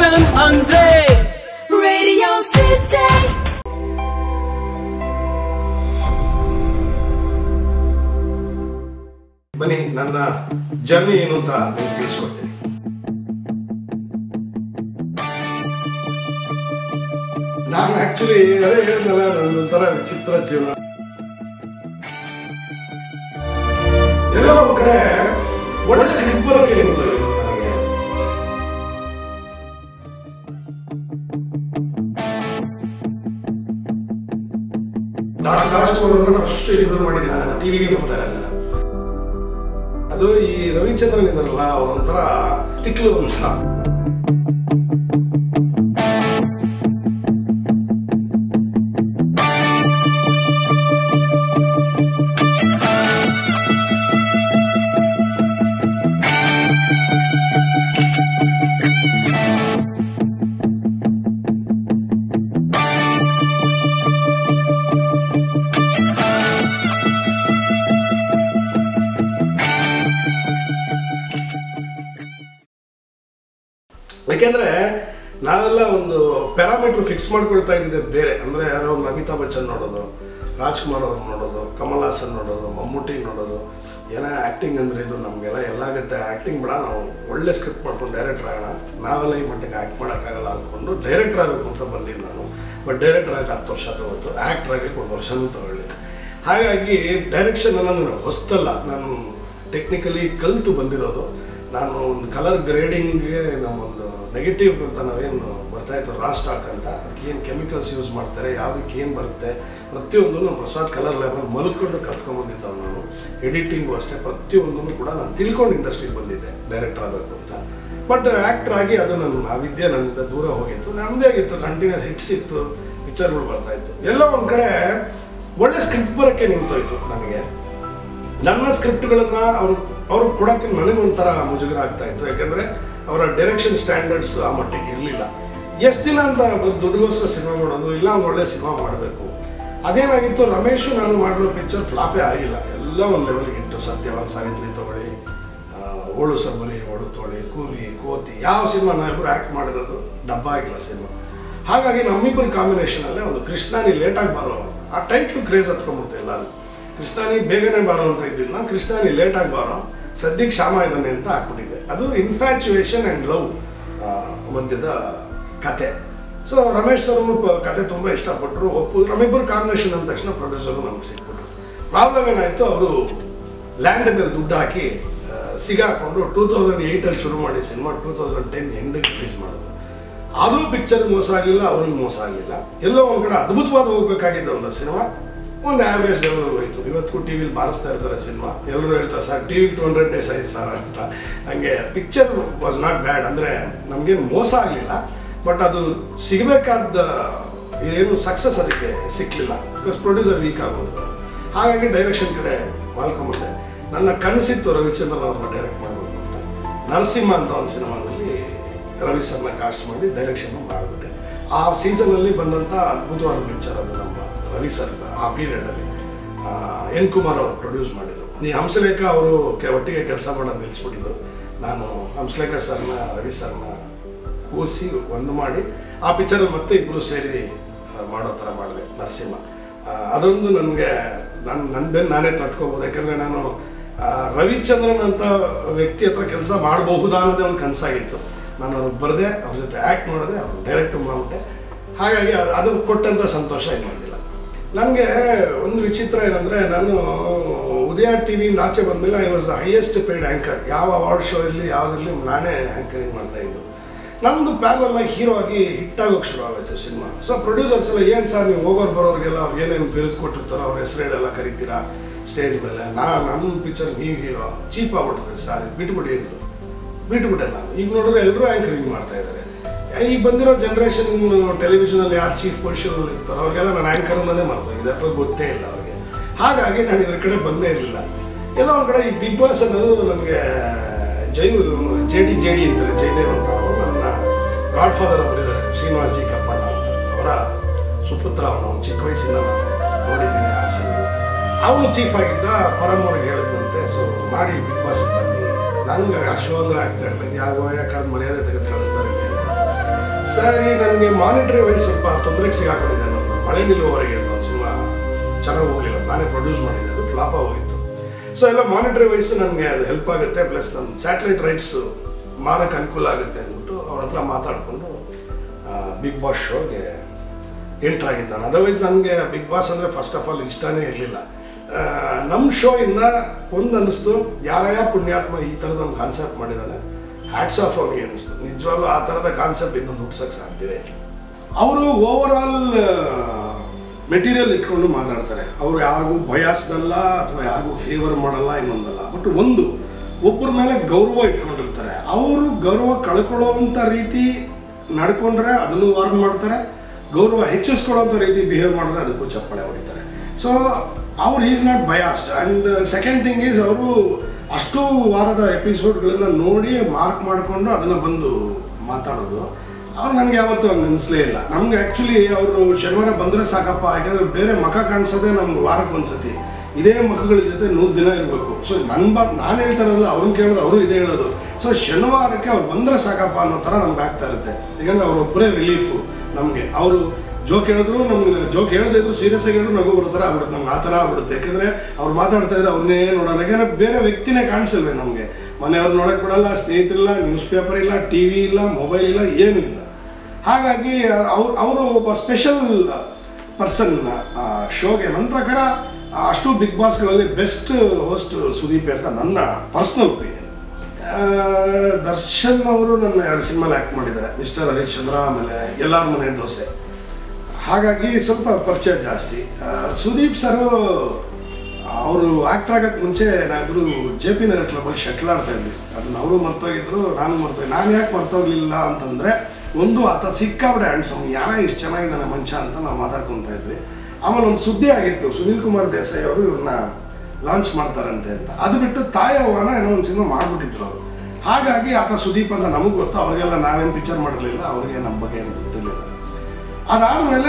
Fashion ಅಂದ್ರೆ Radio City. ಬನ್ನಿ ನನ್ನ ಜರ್ನಿ ಏನು ಅಂತ ನಿಮ್ಗೆ ತಿಳಿಸ್ಕೊಡ್ತೀನಿ ನಾನು ಆಕ್ಚುಲಿ ಅದೇ ಹೇಳಿದ್ನಲ್ಲ ನನ್ನೊಂಥರ ವಿಚಿತ್ರ ಜೀವನ ಎಲ್ಲೋ ಒಂದ್ ಕಡೆ ಒಳ್ಳೆ ಸ್ಕ್ರಿಪ್ಟ್ ಬರೋಕೆ ನಿಂತು ನನಗೆ ಲಾಸ್ಟ್ ಫಸ್ಟ್ ಇಂಪ್ರೂವ್ ಮಾಡಿದ ಟಿವಿಗೆ ಬರ್ತಾ ಇರಲಿಲ್ಲ ಅದು ಈ ರವಿಚಂದ್ರನ್ ಇದಾರಲ್ಲ ಅವರೊಂಥರ ತಿಕ್ಲು ಒಂಥರ ಯಾಕೆಂದ್ರೆ ನಾವೆಲ್ಲ ಒಂದು ಪ್ಯಾರಾಮೀಟರ್ ಫಿಕ್ಸ್ ಮಾಡ್ಕೊಳ್ತಾ ಇದ್ದಿದ್ದೆ ಬೇರೆ ಅಂದ್ರೆ ಯಾರೋ ಒಂದು ಅಮಿತಾಬ್ ಬಚ್ಚನ್ ನೋಡೋದು ರಾಜ್ಕುಮಾರ್ ಅವ್ರು ನೋಡೋದು ಕಮಲ್ ಹಾಸನ್ ನೋಡೋದು ಮಮ್ಮೂಟಿ ನೋಡೋದು ಏನೋ ಆ್ಯಕ್ಟಿಂಗ್ ಅಂದ್ರೆ ಇದು ನಮಗೆಲ್ಲ ಎಲ್ಲಾಗುತ್ತೆ ಆ್ಯಕ್ಟಿಂಗ್ ಬೇಡ ನಾವು ಒಳ್ಳೆ ಸ್ಕ್ರಿಪ್ಟ್ ಮಾಡ್ಕೊಂಡು ಡೈರೆಕ್ಟರ್ ಆಗೋಣ ನಾವೆಲ್ಲ ಈ ಮಟ್ಟಿಗೆ ಆ್ಯಕ್ಟ್ ಮಾಡೋಕ್ಕಾಗಲ್ಲ ಅಂದ್ಕೊಂಡು ಡೈರೆಕ್ಟರ್ ಆಗಬೇಕು ಅಂತ ಬಂದಿದ್ದು ನಾನು ಬಟ್ ಡೈರೆಕ್ಟರ್ ಆಗಿ ಹತ್ತು ವರ್ಷ ತಗೋತು ಆ್ಯಕ್ಟರ್ ಆಗಕ್ಕೆ ಒಂದು ವರ್ಷನೂ ತಗೊಳ್ಳಿಲ್ಲ ಹಾಗಾಗಿ ಡೈರೆಕ್ಷನ್ ಅನ್ನೋದು ಹೊಸ್ತಲ್ಲ ನಾನು ಟೆಕ್ನಿಕಲಿ ಕಲಿತು ಬಂದಿರೋದು ನಾನು ಒಂದು ಕಲರ್ ಗ್ರೇಡಿಂಗ್ಗೆ ನಮ್ಮೊಂದು ನೆಗೆಟಿವ್ ಅಂತ ನಾವೇನು ಬರ್ತಾ ಇತ್ತು ರಾ ಸ್ಟಾಕ್ ಅಂತ ಅದಕ್ಕೆ ಏನು ಕೆಮಿಕಲ್ಸ್ ಯೂಸ್ ಮಾಡ್ತಾರೆ ಯಾವುದಕ್ಕೆ ಏನು ಬರುತ್ತೆ ಪ್ರತಿಯೊಂದೂ ನಾನು ಪ್ರಸಾದ್ ಕಲರ್ ಲ್ಯಾಬಲ್ಲಿ ಮಲ್ಕೊಂಡು ಕಲ್ತ್ಕೊಂಡ್ಬಂದಿದ್ದವನು ನಾನು ಎಡಿಟಿಂಗು ಅಷ್ಟೇ ಪ್ರತಿಯೊಂದನ್ನು ಕೂಡ ನಾನು ತಿಳ್ಕೊಂಡು ಇಂಡಸ್ಟ್ರಿಗೆ ಬಂದಿದ್ದೆ ಡೈರೆಕ್ಟರ್ ಆಗಬೇಕು ಅಂತ ಬಟ್ ಆ್ಯಕ್ಟರ್ ಆಗಿ ಅದು ನನ್ನ ಆ ವಿದ್ಯೆ ನನ್ನಿಂದ ದೂರ ಹೋಗಿತ್ತು ನಮ್ಮದೇ ಆಗಿತ್ತು ಕಂಟಿನ್ಯೂಸ್ ಹಿಟ್ಸ್ ಇತ್ತು ಪಿಕ್ಚರ್ಗಳು ಬರ್ತಾ ಇತ್ತು ಎಲ್ಲ ಒಂದು ಕಡೆ ಒಳ್ಳೆ ಸ್ಕ್ರಿಪ್ಟ್ ಬರೋಕ್ಕೆ ನಿಂತೋಯ್ತು ನನಗೆ ನನ್ನ ಸ್ಕ್ರಿಪ್ಟ್ಗಳನ್ನ ಅವ್ರು ಅವ್ರಿಗೆ ಕೊಡೋಕ್ಕೆ ನನಗೊಂಥರ ಮುಜುಗರ ಆಗ್ತಾ ಇತ್ತು ಯಾಕಂದರೆ ಅವರ ಡೈರೆಕ್ಷನ್ ಸ್ಟ್ಯಾಂಡರ್ಡ್ಸ್ ಆ ಮಟ್ಟಿಗೆ ಇರಲಿಲ್ಲ ಎಷ್ಟು ದಿನ ಅಂತ ಬರೀ ದುಡ್ಡುಗೋಸ್ಕರ ಸಿನಿಮಾ ಮಾಡೋದು ಇಲ್ಲ ಒಂದು ಒಳ್ಳೆ ಸಿನಿಮಾ ಮಾಡಬೇಕು ಅದೇನಾಗಿತ್ತು ರಮೇಶು ನಾನು ಮಾಡಿರೋ ಪಿಕ್ಚರ್ ಫ್ಲಾಪೇ ಆಗಿಲ್ಲ ಎಲ್ಲ ಒಂದು ಲೆವೆಲ್ಗೆ ಇಟ್ಟು ಸತ್ಯವಾನ್ ಸಾವಿತ್ರಿ ತಗೊಳ್ಳಿ ಆ, ಓಳು ಸಬ್ಬರಿ ಒಡು ತೋಳಿ ಕೂರಿ ಕೋತಿ ಯಾವ ಸಿನಿಮಾ ನಾವಿಬ್ಬರು ಆ್ಯಕ್ಟ್ ಮಾಡಿರೋದು ಡಬ್ಬ ಆಗಿಲ್ಲ ಸಿನಿಮಾ ಹಾಗಾಗಿ ನಮ್ಮಿಬ್ಬರ ಕಾಂಬಿನೇಷನಲ್ಲೇ ಒಂದು ಕೃಷ್ಣಾನಿ ಲೇಟಾಗಿ ಬಾರೋ ಆ ಟೈಟ್ಲು ಕ್ರೇಜ್ ಹತ್ಕೊಂಡ್ಬಿಡ್ತು ಎಲ್ಲರೂ ಕೃಷ್ಣಾನಿ ಬೇಗನೆ ಬಾರೋ ಅಂತ ಇದ್ದಿಲ್ಲ ಕೃಷ್ಣಾನಿ ಲೇಟಾಗಿ ಬಾರೋ ಸದ್ಯಕ್ಕೆ ಶ್ಯಾಮ ಇದ್ದಾನೆ ಅಂತ ಹಾಕ್ಬಿಟ್ಟಿದ್ದೆ ಅದು ಇನ್ಫ್ಯಾಚುಯೇಷನ್ ಆ್ಯಂಡ್ ಲವ್ ಮಧ್ಯದ ಕತೆ ಸೊ ರಮೇಶ್ ಸರ್ ಕತೆ ತುಂಬ ಇಷ್ಟಪಟ್ಟರು ಒಪ್ಪು ನಮ್ಮಿಬ್ಬರು ಕಾಂಬಿನೇಷನ್ ಅಂದ ತಕ್ಷಣ ಪ್ರೊಡ್ಯೂಸರು ನಮ್ಗೆ ಸಿಕ್ಬಿಟ್ರು ಪ್ರಾಬ್ಲಮ್ ಏನಾಯಿತು ಅವರು ಲ್ಯಾಂಡ್ ಮೇಲೆ ದುಡ್ಡು ಹಾಕಿ ಆ, ಸಿಗಾಕೊಂಡು ಟೂ ತೌಸಂಡ್ ಏಯ್ಟಲ್ಲಿ ಶುರು ಮಾಡಿ ಸಿನಿಮಾ ಟೂ ತೌಸಂಡ್ ಟೆನ್ ಎಂಡಿಗೆ ರಿಲೀಸ್ ಮಾಡಿದ್ರು ಆದರೂ ಪಿಕ್ಚರ್ ಮೋಸ ಆಗಿಲ್ಲ ಅವ್ರಿಗೆ ಮೋಸ ಆಗಿಲ್ಲ ಎಲ್ಲೋ ಒಂದು ಕಡೆ ಅದ್ಭುತವಾದ ಹೋಗ್ಬೇಕಾಗಿದ್ದ ಒಂದು ಸಿನಿಮಾ ಒಂದು ಆವ್ರೇಜ್ ಲೆವೆಲ್ ಹೋಯ್ತು ಇವತ್ತು ಟಿ ವಿಲಿ ಬಾರಿಸ್ತಾ ಇರ್ತಾರೆ ಸಿನಿಮಾ ಎಲ್ಲರೂ ಹೇಳ್ತಾರೆ ಸರ್ ಟಿ ವಿಲಿ ಟು ಹಂಡ್ರೆಡ್ ಡೇಸ್ ಆಯ್ತು ಸರ್ ಅಂತ ಹಂಗೆ ಪಿಕ್ಚರ್ ವಾಸ್ ನಾಟ್ ಬ್ಯಾಡ್ ಅಂದರೆ ನಮಗೇನು ಮೋಸ ಆಗಲಿಲ್ಲ ಬಟ್ ಅದು ಸಿಗಬೇಕಾದ ಏನು ಸಕ್ಸಸ್ ಅದಕ್ಕೆ ಸಿಕ್ಕಲಿಲ್ಲ ಬಿಕಾಸ್ ಪ್ರೊಡ್ಯೂಸರ್ ವೀಕ್ ಆಗೋದು ಹಾಗಾಗಿ ಡೈರೆಕ್ಷನ್ ಕಡೆ ಮಾಲ್ಕೊಂಬಿಟ್ಟೆ ನನ್ನ ಕನಸಿತ್ತು ರವಿಚಂದ್ರನ್ ಅವ್ರನ್ನ ಡೈರೆಕ್ಟ್ ಮಾಡಬೇಕು ಅಂತ ನರಸಿಂಹ ಅಂತ ಒಂದು ಸಿನಿಮಾದಲ್ಲಿ ರವಿ ಸರ್ನ ಕಾಸ್ಟ್ ಮಾಡಿ ಡೈರೆಕ್ಷನ್ ಮಾಡಿಬಿಟ್ಟೆ ಆ ಸೀಸನಲ್ಲಿ ಬಂದಂಥ ಅದ್ಭುತವಾದ ಪಿಕ್ಚರ್ ಅದು ನಮ್ಮ ರವಿ ಸರ್ ಆ ಪೀರಿಯಡಲ್ಲಿ ಎನ್ ಕುಮಾರ್ ಅವರು ಪ್ರೊಡ್ಯೂಸ್ ಮಾಡಿದರು ಈ ಹಂಸಲೇಖ ಅವರು ಕೆ- ಒಟ್ಟಿಗೆ ಕೆಲಸ ಮಾಡೋದು ನಿಲ್ಲಿಸ್ಬಿಟ್ಟಿದ್ರು ನಾನು ಹಂಸಲೇಖ ಸರ್ನ ರವಿ ಸರ್ನ ಕೂರಿಸಿ ಒಂದು ಮಾಡಿ ಆ ಪಿಕ್ಚರಲ್ಲಿ ಮತ್ತೆ ಇಬ್ಬರು ಸೇರಿ ಆ, ಮಾಡೋ ಥರ ಮಾಡಿದೆ ನರಸಿಂಹ ಆ, ಅದೊಂದು ನನಗೆ ನಾನು ನನ್ನ ಬೆನ್ನು ನಾನೇ ತಟ್ಕೋಬೋದು ಯಾಕಂದರೆ ನಾನು ಆ, ರವಿಚಂದ್ರನ್ ಅಂತ ವ್ಯಕ್ತಿ ಹತ್ರ ಕೆಲಸ ಮಾಡಬಹುದಾ ಅನ್ನೋದೇ ಒಂದು ಕನಸಾಗಿತ್ತು ನಾನು ಅವ್ರಿಗೆ ಬರದೆ ಅವ್ರ ಜೊತೆ ಆ್ಯಕ್ಟ್ ಮಾಡಿದೆ ಅವ್ರು ಡೈರೆಕ್ಟ್ ಮಾಡಿಬಿಟ್ಟೆ ಹಾಗಾಗಿ ಅದು- ಅದು ಕೊಟ್ಟಂಥ ಸಂತೋಷ ಇದು ಮಾಡಿಲ್ಲ ನನಗೆ ಒಂದು ವಿಚಿತ್ರ ಏನಂದರೆ ನಾನು ಉದಯ ಟಿ ವಿಯಿಂದ ಆಚೆ ಬಂದಮೇಲೆ I was the highest paid anchor ಯಾವ ಅವಾರ್ಡ್ ಶೋ ಇರಲಿ ಯಾವುದಿರಲಿ ನಾನೇ ಆ್ಯಂಕರಿಂಗ್ ಮಾಡ್ತಾ ಇದ್ದು ನಮ್ಮದು ಪ್ಯಾರಲ್ಲ ಹೀರೋ ಆಗಿ ಹಿಟ್ಟಾಗೋಕೆ ಶುರು ಆಗೋಯ್ತು ಸಿನಿಮಾ ಸೊ ಪ್ರೊಡ್ಯೂಸರ್ಸ್ ಎಲ್ಲ ಏನು ಸರ್ ನೀವು ಹೋಗೋರು ಬರೋರಿಗೆಲ್ಲ ಅವ್ರು ಏನೇನು ಬಿರುದು ಕೊಟ್ಟಿರ್ತಾರೋ ಅವ್ರ ಹೆಸರೇಳೆಲ್ಲ ಕರಿತೀರಾ ಸ್ಟೇಜ್ ಮೇಲೆ ನಾ ನನ್ನ ಪಿಕ್ಚರ್ ನೀವು ಹೀರೋ ಚೀಪ್ ಆಗ್ಬಿಟ್ಟಿದೆ ಸರ್ ಇದು ಬಿಟ್ಬಿಡಿ ಅಂದರು ಬಿಟ್ಬಿಟ್ಟೆ ನಾನು ಈಗ ನೋಡಿದ್ರೆ ಎಲ್ಲರೂ ಆ್ಯಂಕರಿಂಗ್ ಮಾಡ್ತಾ ಇದ್ದಾರೆ ಈಗ ಬಂದಿರೋ ಜನ್ರೇಷನ್ ಟೆಲಿವಿಷನಲ್ಲಿ ಯಾರು ಚೀಫ್ ಪೊಸಿಷನಲ್ಲಿ ಇರ್ತಾರೋ ಅವ್ರಿಗೆಲ್ಲ ನಾನು ಆ್ಯಂಕರ್ ಅನ್ನೋದೇ ಮರ್ತೋಗಿದೆ ಅಥವಾ ಗೊತ್ತೇ ಇಲ್ಲ ಅವ್ರಿಗೆ ಹಾಗಾಗಿ ನಾನು ಇದ್ರ ಕಡೆ ಬಂದೇ ಇರಲಿಲ್ಲ ಎಲ್ಲ ಒಂದು ಕಡೆ ಈ ಬಿಗ್ ಬಾಸ್ ಅನ್ನೋದು ನನಗೆ ಜೈ ಜೆ ಡಿ ಜೆ ಡಿ ಅಂತಾರೆ ಜಯದೇವ್ ಅಂತ ಅವರು ನನ್ನ ಗಾಡ್ ಫಾದರ್ ಅವರಿದ್ದಾರೆ ಶ್ರೀನಿವಾಸ್ ಜಿ ಕಪ್ಪಣ್ಣ ಅಂತ ಅವರ ಸುಪುತ್ರ ಅವನು ಅವ್ನು ಚಿಕ್ಕ ವಯಸ್ಸಿಂದ ನಾನು ನೋಡಿದ್ದೀನಿ ಆಸೆ ಅವನು ಚೀಫ್ ಆಗಿದ್ದ ಪರಮ್ಮವ್ರಿಗೆ ಹೇಳಿದಂತೆ ಸೊ ಮಾಡಿ ಬಿಗ್ ಬಾಸ್ ಬನ್ನಿ ನನಗೆ ಆ ಶೋ ಅಂದ್ರೆ ಆಗ್ತಾ ಇರಲಿಲ್ಲ ಯಾವ ಯಾಕಂದ್ರೆ ಮರ್ಯಾದೆ ತೆಗೆದು ಕಳಿಸ್ತಾರೆ ಅಂತ ಸರಿ ನನಗೆ ಮಾನಿಟರಿ ವೈಸ್ ಸ್ವಲ್ಪ ತೊಂದರೆಗೆ ಸಿಗಾಕೊಂಡಿದ್ದೆ ನಾನು ಮಳೆ ನಿಲ್ಲುವವರೆಗೆ ಒಂದು ಸಿನಿಮಾ ಚೆನ್ನಾಗಿ ಹೋಗಲಿಲ್ಲ ನಾನೇ ಪ್ರೊಡ್ಯೂಸ್ ಮಾಡಿದ್ದೆ ಅದು ಫ್ಲಾಪ ಹೋಗಿತ್ತು ಸೊ ಎಲ್ಲ ಮಾನಿಟರಿ ವೈಸ್ ನನಗೆ ಅದು ಹೆಲ್ಪ್ ಆಗುತ್ತೆ ಪ್ಲಸ್ ನನ್ನ ಸ್ಯಾಟಲೈಟ್ ರೈಟ್ಸ್ ಮಾರಕ್ಕೆ ಅನುಕೂಲ ಆಗುತ್ತೆ ಅಂದ್ಬಿಟ್ಟು ಅವ್ರ ಹತ್ರ ಮಾತಾಡಿಕೊಂಡು ಬಿಗ್ ಬಾಸ್ ಶೋಗೆ ಎಂಟ್ರ್ ಆಗಿದ್ದು ನಾನು ಅದರ್ವೈಸ್ ನನಗೆ ಬಿಗ್ ಬಾಸ್ ಅಂದರೆ ಫಸ್ಟ್ ಆಫ್ ಆಲ್ ಇಷ್ಟನೇ ಇರಲಿಲ್ಲ ನಮ್ಮ ಶೋ ಇಂದ ಒಂದು ಅನ್ನಿಸ್ತು ಯಾರ್ಯಾವ ಪುಣ್ಯಾತ್ಮ ಈ ಥರದ ಒಂದು ಕಾನ್ಸೆಪ್ಟ್ ಮಾಡಿದ್ದಾನೆ ಹ್ಯಾಟ್ಸ್ ಆಫ್ ಅವ್ನಿಗೆ ಅನ್ನಿಸ್ತು ನಿಜವಾಗ್ಲೂ ಆ ಥರದ ಕಾನ್ಸೆಪ್ಟ್ ಇನ್ನೊಂದು ಹುಡ್ಸೋಕ್ಕೆ ಸಾಧ್ಯವೇ ಇಲ್ಲ. ಅವರು ಓವರ್ ಆಲ್ ಮೆಟೀರಿಯಲ್ ಇಟ್ಕೊಂಡು ಮಾತಾಡ್ತಾರೆ ಅವರು ಯಾರಿಗೂ ಬಯಾಸ್ದಲ್ಲ ಅಥವಾ ಯಾರಿಗೂ ಫೇವರ್ ಮಾಡಲ್ಲ ಇನ್ನೊಂದಲ್ಲ ಬಟ್ ಒಂದು ಒಬ್ಬರ ಮೇಲೆ ಗೌರವ ಇಟ್ಕೊಂಡಿರ್ತಾರೆ ಅವರು ಗೌರವ ಕಳ್ಕೊಳ್ಳೋವಂಥ ರೀತಿ ನಡ್ಕೊಂಡ್ರೆ ಅದನ್ನು ವಾರ್ನ್ ಮಾಡ್ತಾರೆ ಗೌರವ ಹೆಚ್ಚಿಸ್ಕೊಳ್ಳೋಂಥ ರೀತಿ ಬಿಹೇವ್ ಮಾಡಿದ್ರೆ ಅದಕ್ಕೂ ಚಪ್ಪಾಳೆ ಹೊಡಿತಾರೆ ಸೊ ಅವ್ರು is not biased and second thing is ಅವರು ಅಷ್ಟು ವಾರದ ಎಪಿಸೋಡ್ಗಳನ್ನ ನೋಡಿ ಮಾರ್ಕ್ ಮಾಡಿಕೊಂಡು ಅದನ್ನು ಬಂದು ಮಾತಾಡೋದು ಅವ್ರು ನನಗೆ ಯಾವತ್ತೂ ಹಂಗೆ ಅನಿಸ್ಲೇ ಇಲ್ಲ ನಮ್ಗೆ ಆ್ಯಕ್ಚುಲಿ ಅವರು ಶನಿವಾರ ಬಂದರೆ ಸಾಕಪ್ಪ ಯಾಕಂದರೆ ಬೇರೆ ಮಖ ಕಾಣಿಸೋದೇ ನಮ್ಗೆ ವಾರಕ್ಕೆ ಒಂದ್ಸತಿ ಇದೇ ಮಖಗಳ ಜೊತೆ ನೂರು ದಿನ ಇರಬೇಕು ಸೊ ನನ್ನ ಬಾ ನಾನು ಹೇಳ್ತಾ ಇರೋದಿಲ್ಲ ಅವ್ರನ್ನ ಕೇಳಿದ್ರೆ ಅವರು ಇದೇ ಹೇಳೋದು ಸೊ ಶನಿವಾರಕ್ಕೆ ಅವ್ರು ಬಂದರೆ ಸಾಕಪ್ಪ ಅನ್ನೋ ಥರ ನಮ್ಗೆ ಆಗ್ತಾ ಇರುತ್ತೆ ಯಾಕಂದರೆ ಅವರೊಬ್ಬರೇ ರಿಲೀಫು ನಮಗೆ ಅವರು ಜೋಕ್ ಹೇಳಿದ್ರು ನಮ್ಗೆ ಜೋಕ್ ಹೇಳದೇ ಇದ್ರು ಸೀರಿಯಸ್ ಆಗಿ ಹೇಳಿದ್ರು ನಗು ಬರೋ ಥರ ಆಗ್ಬಿಡುತ್ತೆ ನಮ್ಗೆ ಆ ಥರ ಆಗ್ಬಿಡುತ್ತೆ ಯಾಕಂದರೆ ಅವ್ರು ಮಾತಾಡ್ತಾ ಇದ್ರೆ ಅವ್ರನ್ನೇ ನೋಡೋಣ ಯಾಕಂದರೆ ಬೇರೆ ವ್ಯಕ್ತಿನೇ ಕಾಣಿಸಲ್ವೇ ನಮಗೆ ಮನೆಯವ್ರು ನೋಡೋಕ್ಕೆ ಬಿಡಲ್ಲ ಸ್ನೇಹಿತರಿಲ್ಲ ನ್ಯೂಸ್ ಪೇಪರ್ ಇಲ್ಲ ಟಿ ವಿ ಇಲ್ಲ ಮೊಬೈಲ್ ಇಲ್ಲ ಏನೂ ಇಲ್ಲ ಹಾಗಾಗಿ ಅವ್ರು ಅವರು ಒಬ್ಬ ಸ್ಪೆಷಲ್ ಪರ್ಸನ್ ಶೋಗೆ ನನ್ನ ಪ್ರಕಾರ ಅಷ್ಟು ಬಿಗ್ ಬಾಸ್ಗಳಲ್ಲಿ ಬೆಸ್ಟ್ ಹೋಸ್ಟ್ ಸುದೀಪ್ ಅಂತ ನನ್ನ ಪರ್ಸ್ನಲ್ ಒಪಿನಿಯನ್ ದರ್ಶನ್ ಅವರು ನನ್ನ ಎರಡು ಸಿನಿಮಾಲಿ ಆ್ಯಕ್ಟ್ ಮಾಡಿದ್ದಾರೆ ಮಿಸ್ಟರ್ ಹರಿಶ್ಚಂದ್ರ ಆಮೇಲೆ ಎಲ್ಲರ ಮನೆ ದೋಸೆ ಹಾಗಾಗಿ ಸ್ವಲ್ಪ ಪರಿಚಯ ಜಾಸ್ತಿ ಆ, ಸುದೀಪ್ ಸರು ಅವರು ಆ್ಯಕ್ಟರ್ ಆಗೋಕ್ಕೆ ಮುಂಚೆ ನಾವಿಬ್ಬರು ಜೆ ಪಿ ನಗರ್ ಕ್ಲಬಲ್ಲಿ ಶಟ್ಲ್ ಆಡ್ತಾ ಇದ್ವಿ ಅದನ್ನ ಅವರು ಮರ್ತೋಗಿದ್ರು ನಾನು ಮರ್ತೋಗಿ ನಾನು ಯಾಕೆ ಮರ್ತೋಗ್ಲಿಲ್ಲ ಅಂತಂದರೆ ಒಂದು ಆತ ಸಿಕ್ಕಾಬಿಡೆ ಹ್ಯಾಂಡ್ಸಮ್ ಯಾರ ಇಷ್ಟು ಚೆನ್ನಾಗಿದ್ದಾನೆ ಮನುಷ್ಯ ಅಂತ ನಾವು ಮಾತಾಡ್ಕೊತಾ ಇದ್ವಿ ಆಮೇಲೆ ಒಂದು ಸುದ್ದಿ ಆಗಿತ್ತು ಸುನೀಲ್ ಕುಮಾರ್ ದೇಸಾಯಿ ಅವರು ಇವ್ರನ್ನ ಲಾಂಚ್ ಮಾಡ್ತಾರಂತೆ ಅಂತ ಅದು ಬಿಟ್ಟು ತಾಯವ್ವನ ಏನೋ ಒಂದು ಸಿನಿಮಾ ಮಾಡಿಬಿಟ್ಟಿದ್ರು ಅವರು ಹಾಗಾಗಿ ಆತ ಸುದೀಪ್ ಅಂತ ನಮಗೆ ಗೊತ್ತು ಅವ್ರಿಗೆಲ್ಲ ನಾವೇನು ಪಿಕ್ಚರ್ ಮಾಡಿರಲಿಲ್ಲ ಅವ್ರಿಗೆ ನಮ್ಮ ಬಗ್ಗೆ ಏನು ಗೊತ್ತಿರಲಿಲ್ಲ ಅದಾದಮೇಲೆ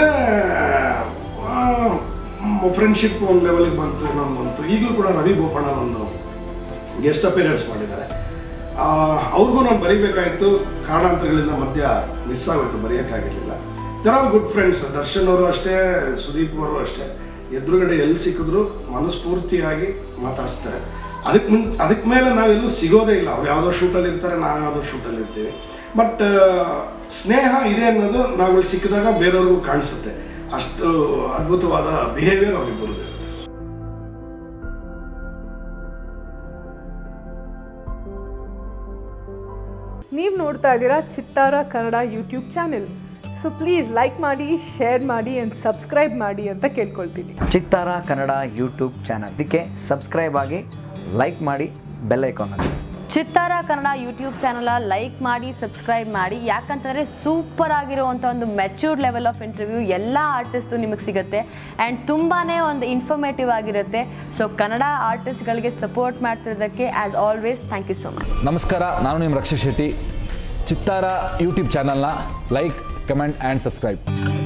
ಫ್ರೆಂಡ್ಶಿಪ್ ಒಂದು ಲೆವೆಲಿಗೆ ಬಂತು ಇನ್ನೊಂದು ಬಂತು ಈಗಲೂ ಕೂಡ ರವಿ ಗೋಪಣ್ಣ ಒಂದು ಗೆಸ್ಟ್ ಅಪಿಯರೆನ್ಸ್ ಮಾಡಿದ್ದಾರೆ ಆ, ಅವ್ರಿಗೂ ನಾನು ಬರೀಬೇಕಾಯಿತು ಕಾರಣಾಂತರಗಳಿಂದ ಮಧ್ಯ ಮಿಸ್ ಆಗೋಯ್ತು ಬರೆಯೋಕ್ಕಾಗಿರಲಿಲ್ಲ they are good friends Darshan ಅವರು ಅಷ್ಟೇ ಸುದೀಪ್ ಅವರು ಅಷ್ಟೇ ಎದುರುಗಡೆ ಎಲ್ಲಿ ಸಿಕ್ಕಿದ್ರು ಮನಸ್ಫೂರ್ತಿಯಾಗಿ ಮಾತಾಡಿಸ್ತಾರೆ ಅದಕ್ಕೆ ಮುನ್ ಅದಕ್ಕೆ ಮೇಲೆ ನಾವೆಲ್ಲೂ ಸಿಗೋದೇ ಇಲ್ಲ ಅವ್ರು ಯಾವುದೋ ಶೂಟಲ್ಲಿ ಇರ್ತಾರೆ ನಾವು ಯಾವುದೋ ಶೂಟಲ್ಲಿ ಇರ್ತೀವಿ ಬಟ್ ಸ್ನೇಹ ಇದೆ ಅನ್ನೋದು ನಾವು ಸಿಕ್ಕಿದಾಗ ಬೇರೆಯವ್ರಿಗೂ ಕಾಣಿಸುತ್ತೆ ಅಷ್ಟು ಅದ್ಭುತವಾದ ಬಿಹೇವಿಯರ್ ಅವರಿಬ್ಬರು ಇರುತ್ತೆ ನೀವು ನೋಡ್ತಾ ಇದ್ದೀರಾ Chittara Kannada YouTube channel so please like ಮಾಡಿ ಶೇರ್ ಮಾಡಿ ಆ್ಯಂಡ್ ಸಬ್ಸ್ಕ್ರೈಬ್ ಮಾಡಿ ಅಂತ ಕೇಳ್ಕೊಳ್ತೀನಿ ಚಿತ್ತಾರ ಕನ್ನಡ ಯೂಟ್ಯೂಬ್ ಚಾನಲ್ ಇದಕ್ಕೆ ಸಬ್ಸ್ಕ್ರೈಬ್ ಆಗಿ ಲೈಕ್ ಮಾಡಿ ಬೆಲ್ ಐಕಾನ್ ಅಲ್ಲಿ Chittara Kannada YouTube channel like ಮಾಡಿ ಸಬ್ಸ್ಕ್ರೈಬ್ ಮಾಡಿ ಯಾಕಂತಂದರೆ ಸೂಪರ್ ಆಗಿರುವಂಥ ಒಂದು ಮೆಚ್ಯೂರ್ಡ್ ಲೆವೆಲ್ ಆಫ್ ಇಂಟರ್ವ್ಯೂ ಎಲ್ಲ ಆರ್ಟಿಸ್ಟು ನಿಮಗೆ ಸಿಗುತ್ತೆ ಆ್ಯಂಡ್ ತುಂಬಾ ಒಂದು ಇನ್ಫಾರ್ಮೇಟಿವ್ ಆಗಿರುತ್ತೆ ಸೊ ಕನ್ನಡ ಆರ್ಟಿಸ್ಟ್ಗಳಿಗೆ ಸಪೋರ್ಟ್ ಮಾಡ್ತಿರೋದಕ್ಕೆ as always thank you so much ನಮಸ್ಕಾರ ನಾನು ನಿಮ್ಮ ರಕ್ಷಿತ್ ಶೆಟ್ಟಿ ಚಿತ್ತಾರ ಯೂಟ್ಯೂಬ್ ಚಾನಲ್ನ ಲೈಕ್ ಕಮೆಂಟ್ ಆ್ಯಂಡ್ ಸಬ್ಸ್ಕ್ರೈಬ್